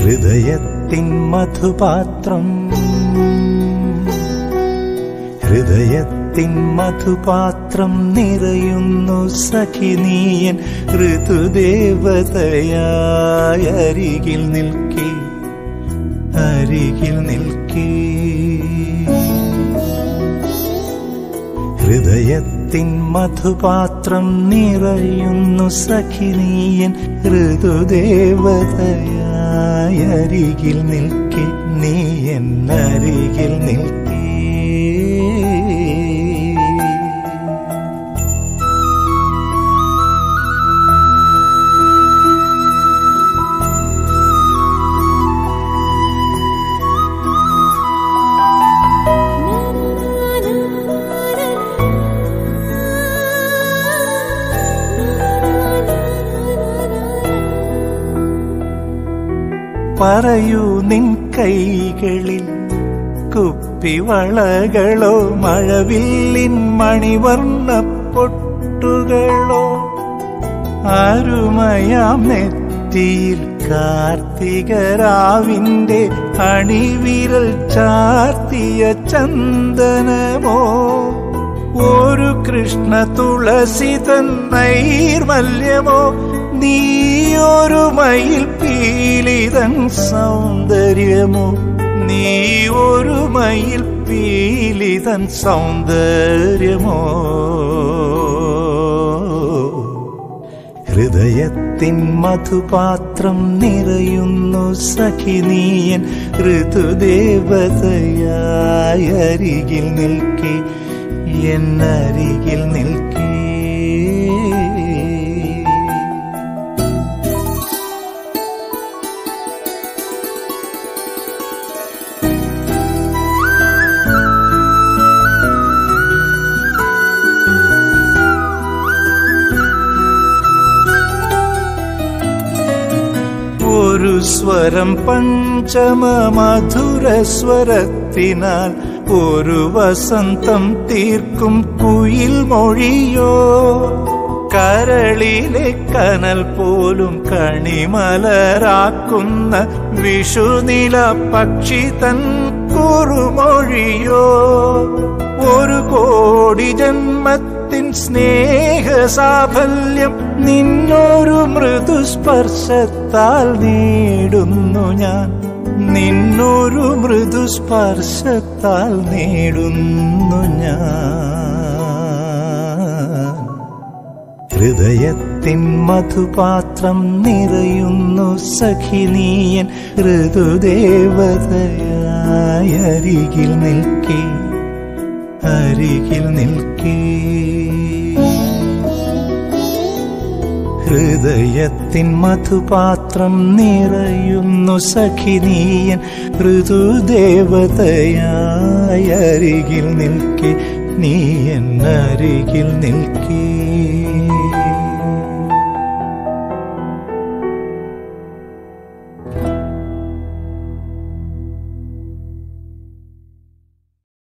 ഹൃദയത്തിൻ മധുപാത്രം ഹൃദയത്തിൻ മധുപാത്രം നിറയുന്നു സഖിനീയൻ ഋതുദേവതയായ അരികിൽ നിൽക്കേ അരികിൽ നിൽക്കേ ഹൃദയത്തിൻ മധുപാത്രം നിറയുന്നു സഖിനീയൻ ഋതുദേവതയായ അരികിൽ നിൽക്കേ നീ എന്നരികിൽ നിൽക്കേ പറയൂ നിൻ കൈകളിൽ കുപ്പിവളകളോ മഴവില്ലിൻ മണിവർണ്ണ പൊട്ടുകളോ അരുമയാം നെറ്റിയിൽ കാർത്തികരാവിന്റെ അണിവിരൽ ചാർത്തിയ ചന്ദനമോ ഒരു കൃഷ്ണ തുളസിതൻ നൈർമല്യമോ നീയൊരു മയിൽ പീലിതൻ സൗന്ദര്യമോ നീ ഒരു മയിൽ പീലിതൻ സൗന്ദര്യമോ ഹൃദയത്തിൻ മധുപാത്രം നിറയുന്നു സഖിനീയൻ ഋതുദേവതയായ അരികിൽ നിൽക്കേ എന്നരികിൽ നിൽക്കേ ഒരു സ്വരം പഞ്ചമ മധുര സ്വരത്തിനാൽ ഒരു വസന്തം തീർക്കും കുയിൽ മൊഴിയോ കരളിലെ കനൽ പോലും കണിമലരാക്കുന്ന വിഷുനില പക്ഷി തൻ കുറുമൊഴിയോ ഒരു കോടി ജന്മത്തിൻ സ്നേഹ സാഫല്യം നിന്നൊരു മൃദുസ്പർശത്താൽ നേടുന്നു ഞാൻ നിന്നൊരു മൃദുസ്പർശത്താൽ നേടുന്നു ഞാൻ ഹൃദയത്തിൻ മധുപാത്രം നിറയുന്നു സഖിനീയൻ ഋതുദേവതയായ അരികിൽ നിൽക്കേ അരികിൽ നിൽക്കേ ഹൃദയത്തിൻ മധുപാത്രം നിറയുന്നു സഖിനീയൻ ഋതുദേവതയായ അരികിൽ നിൽക്കേ നീ എന്നരികിൽ നിൽക്കേ